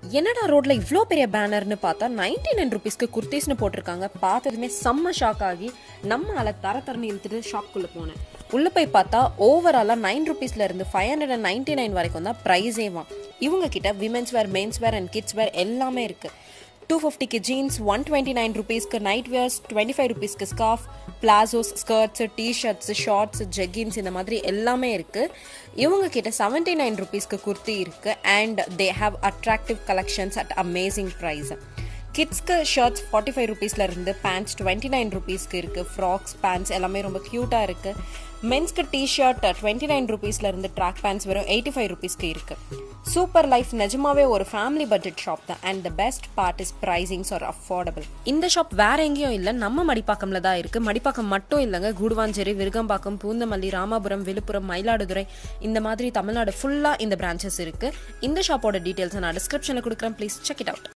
என்னடா ரோட்ல இவ்வளோ பெரிய பேனர்னு பார்த்தா நைன்டி நைன் ருபீஸ்க்கு குர்த்திஸ்னு போட்டிருக்காங்க பார்த்ததுமே செம்ம ஷாக் ஆகி நம்ம அல தர தரன்னு இழுத்துட்டு ஷாப்புக்குள்ளே போனேன் உள்ளே போய் பார்த்தா ஓவராலாக நைன் ருபீஸ்ல இருந்து five hundred and ninety nine வரைக்கும் தான் ப்ரைஸேவாம் இவங்க கிட்ட women's wear men's wear and kids wear எல்லாமே இருக்கு டூ ஃபிஃப்டிக்கு ஜீன்ஸ் ஒன் டுவெண்ட்டி நைன் ருபீஸ்க்கு நைட் வேர்ஸ் டுவெண்ட்டி ஃபைவ் ருபீஸ்க்கு scarf palazzos skirts t-shirts shorts jeggings இந்த மாதிரி எல்லாமே இருக்கு இவங்க கிட்ட செவன்டி நைன் ருபீஸ்க்கு குர்த்தி இருக்கு and they have attractive collections at amazing price கிட்ஸ்க்கு ஷர்ட்ஸ் ஃபார்ட்டி ஃபைவ் ருபீஸ்ல இருந்து பேண்ட்ஸ் டுவெண்ட்டி நைன் ருபீஸ்க்கு இருக்கு ஃப்ராக்ஸ் பேண்ட்ஸ் எல்லாமே ரொம்ப க்யூட்டா இருக்கு மென்ஸ்க்கு டிஷர்ட் டுவெண்ட்டி நைன் ருபீஸ்ல இருந்து ட்ராக் பேண்ட்ஸ் வெறும் எயிட்டி ஃபைவ் ருபீஸ்க்கு இருக்கு சூப்பர் லைஃப் நிஜமாவே ஒரு ஃபேமிலி பட்ஜெட் ஷாப் தான் and the best part is pricings are affordable இந்த ஷாப் வேற எங்கேயும் இல்லை நம்ம மடிப்பாக்கம்ல தான் இருக்கு மடிப்பாக்கம் மட்டும் இல்லைங்க கூடுவாஞ்சேரி விருகம்பாக்கம் பூந்தமல்லி ராமாபுரம் விழுப்புரம் மயிலாடுதுறை இந்த மாதிரி தமிழ்நாடு ஃபுல்லா இந்த பிரான்ச்சஸ் இருக்கு இந்த ஷாப்போட டீடைல்ஸ் நான் டிஸ்கிரிப்ஷனில் கொடுக்குறேன் ப்ளீஸ் செக் இட் அவுட்